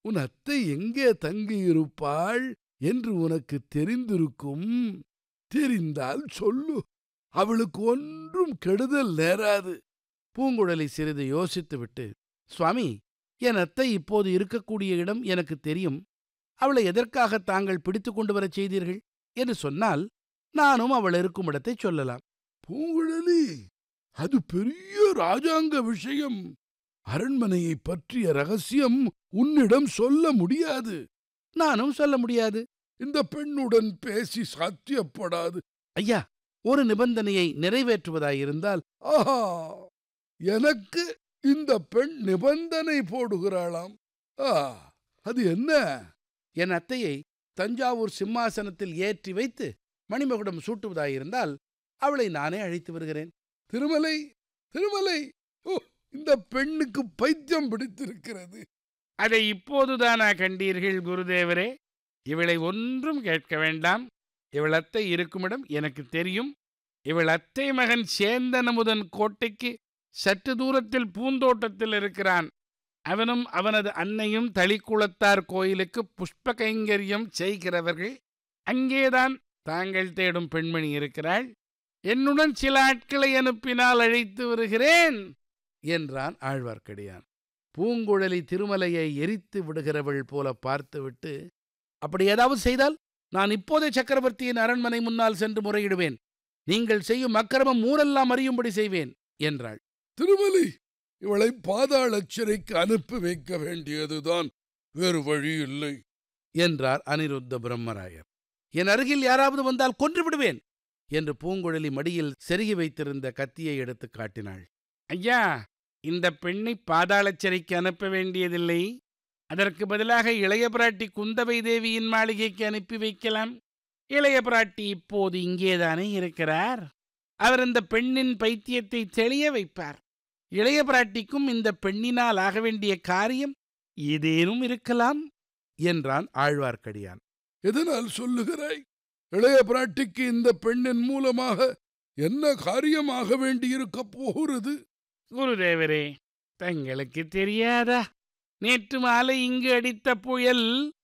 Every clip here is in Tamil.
உன் அத்தை எங்கே தங்கியிருப்பாள் என்று உனக்கு தெரிந்திருக்கும் தெரிந்தால் சொல்லு அவளுக்கு ஒன்றும் கெடுதல் நேராது பூங்குழலி சிறிது யோசித்துவிட்டு சுவாமி என் அத்தை இப்போது இருக்கக்கூடிய இடம் எனக்கு தெரியும் அவளை எதற்காக தாங்கள் பிடித்து கொண்டு வரச் செய்தீர்கள் என்று சொன்னால் நானும் அவள் இருக்கும் இடத்தை சொல்லலாம் பூங்குழலி அது பெரிய ராஜாங்க விஷயம் அரண்மனையை பற்றிய ரகசியம் உன்னிடம் சொல்ல முடியாது நானும் சொல்ல முடியாது இந்த பெண்ணுடன் பேசி சாத்தியப்படாது ஐயா ஒரு நிபந்தனையை நிறைவேற்றுவதாயிருந்தால் ஆஹா எனக்கு இந்த பெண் நிபந்தனை போடுகிறாளாம் ஆ அது என்ன என் அத்தையை தஞ்சாவூர் சிம்மாசனத்தில் ஏற்றி வைத்து மணிமகுடம் சூட்டுவதாயிருந்தால் அவளை நானே அழைத்து வருகிறேன் திருமலை திருமலை ஓ இந்த பெண்ணுக்கு பைத்தியம் பிடித்திருக்கிறது அதை இப்போதுதானா கண்டீர்கள் குருதேவரே இவளை ஒன்றும் கேட்க வேண்டாம் இவள் அத்தை இருக்குமிடம் எனக்கு தெரியும் இவள் அத்தை மகன் சேந்தனமுதன் கோட்டைக்கு சற்று தூரத்தில் பூந்தோட்டத்தில் இருக்கிறான் அவனும் அவனது அன்னையும் தளிக்குளத்தார் கோயிலுக்கு புஷ்ப கைங்கரியம் செய்கிறவர்கள் அங்கேதான் தாங்கள் தேடும் பெண்மணி இருக்கிறாள் என்னுடன் சில ஆட்களை அனுப்பினால் அழைத்து வருகிறேன் என்றான் ஆழ்வார்க்கடியான் பூங்குழலி திருமலையை எரித்து விடுகிறவள் போல பார்த்துவிட்டு அப்படி ஏதாவது செய்தால் நான் இப்போதே சக்கரவர்த்தியின் அரண்மனை முன்னால் சென்று முறையிடுவேன் நீங்கள் செய்யும் அக்கிரமம் ஊரெல்லாம் அறியும்படி செய்வேன் என்றாள் திருமலை இவளை பாதாள சிறைக்கு அனுப்பி வைக்க வேண்டியதுதான் வேறு வழி இல்லை என்றார் அனிருத்த பிரம்மராயர் என் அருகில் யாராவது வந்தால் கொன்று விடுவேன் என்று பூங்குழலி மடியில் செருகி வைத்திருந்த கத்தியை எடுத்து காட்டினாள் ஐயா இந்த பெண்ணை பாதாளச் சிறைக்கு அனுப்ப வேண்டியதில்லை அதற்கு பதிலாக இளைய பிராட்டி குந்தவை தேவியின் மாளிகைக்கு அனுப்பி வைக்கலாம் இளைய பிராட்டி இப்போது இங்கேதானே இருக்கிறார் அவர் இந்த பெண்ணின் பைத்தியத்தை தெளிய வைப்பார் இளைய பிராட்டிக்கும் இந்த பெண்ணினால் ஆக வேண்டிய காரியம் ஏதேனும் இருக்கலாம் என்றான் ஆழ்வார்க்கடியான் எதனால் சொல்லுகிறாய் இளைய பிராட்டிக்கு இந்த பெண்ணின் மூலமாக என்ன காரியமாக வேண்டியிருக்கப் போகிறது குருதேவரே தங்களுக்கு தெரியாதா நேற்று மாலை இங்கு அடித்த புயல்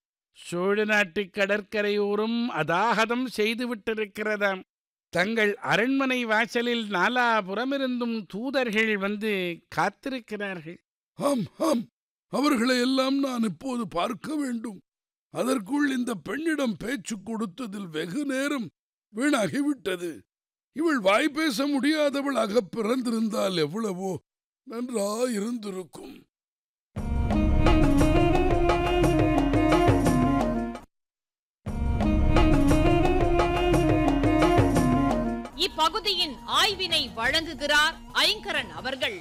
சோழ நாட்டு கடற்கரையோரம் அதாகதம் செய்துவிட்டிருக்கிறதாம் தங்கள் அரண்மனை வாசலில் நாலாபுறமிருந்தும் தூதர்கள் வந்து காத்திருக்கிறார்கள் ஆம் ஆம் அவர்களை எல்லாம் நான் இப்போது பார்க்க வேண்டும் அதற்குள் இந்த பெண்ணிடம் பேச்சு கொடுத்ததில் வெகு நேரம் வீணாகிவிட்டது இவள் வாய் பேச முடியாதவளாக பிறந்திருந்தால் எவ்வளவோ நன்றாயிருந்திருக்கும் இப்பகுதியின் ஆய்வினை வழங்குகிறார் ஐங்கரன் அவர்கள்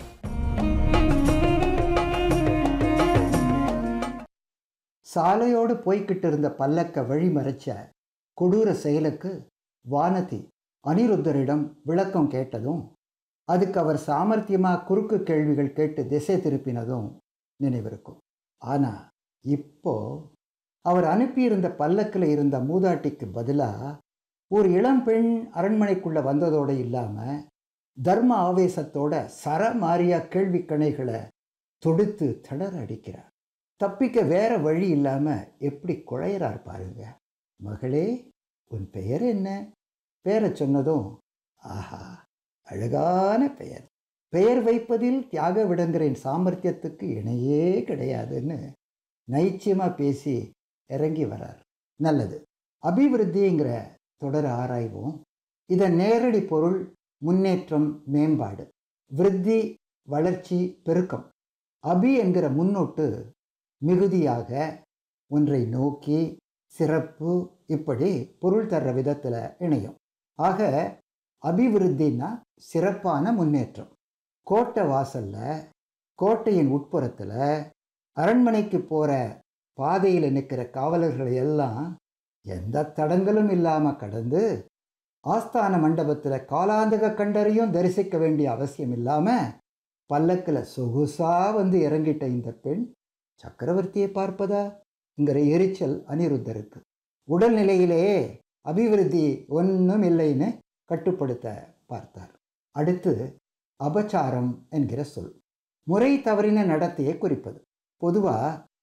சாலையோடு போய்கிட்டு இருந்த பல்லக்க வழிமறைச்ச கொடூர செயலுக்கு வானதி அனிருத்தரிடம் விளக்கம் கேட்டதும் அதுக்கு அவர் சாமர்த்தியமாக குறுக்கு கேள்விகள் கேட்டு திசை திருப்பினதும் நினைவிருக்கும் ஆனால் இப்போ அவர் அனுப்பியிருந்த பல்லக்கில் இருந்த மூதாட்டிக்கு பதிலாக ஒரு இளம்பெண் அரண்மனைக்குள்ளே வந்ததோடு இல்லாமல் தர்ம ஆவேசத்தோட சரமாரியா கேள்வி கணைகளை தொடுத்து தளர அடிக்கிறார் தப்பிக்க வேற வழி இல்லாமல் எப்படி குழையிறார் பாருங்க மகளே உன் பெயர் என்ன பேரை சொன்னதும் ஆஹா அழகான பெயர் பெயர் வைப்பதில் தியாக விடங்கிறேன் சாமர்த்தியத்துக்கு இணையே கிடையாதுன்னு நைச்சியமாக பேசி இறங்கி வரார் நல்லது அபிவிருத்திங்கிற தொடர் ஆராய்வோம் இதன் நேரடி பொருள் முன்னேற்றம் மேம்பாடு விருத்தி வளர்ச்சி பெருக்கம் அபி என்கிற முன்னோட்டு மிகுதியாக ஒன்றை நோக்கி சிறப்பு இப்படி பொருள் தர்ற விதத்தில் இணையும் ஆக அபிவிருத்தின்னா சிறப்பான முன்னேற்றம் கோட்டை வாசல்ல கோட்டையின் உட்புறத்தில் அரண்மனைக்கு போகிற பாதையில் நிற்கிற காவலர்களை எல்லாம் எந்த தடங்களும் இல்லாமல் கடந்து ஆஸ்தான மண்டபத்தில் காலாந்தக கண்டரையும் தரிசிக்க வேண்டிய அவசியம் இல்லாமல் பல்லக்கில் சொகுசா வந்து இறங்கிட்ட இந்த பெண் சக்கரவர்த்தியை பார்ப்பதாங்கிற எரிச்சல் அனிருத்தருக்கு உடல்நிலையிலேயே அபிவிருத்தி ஒன்றும் இல்லைன்னு கட்டுப்படுத்த பார்த்தார் அடுத்து அபச்சாரம் என்கிற சொல் முறை தவறின நடத்தையை குறிப்பது பொதுவாக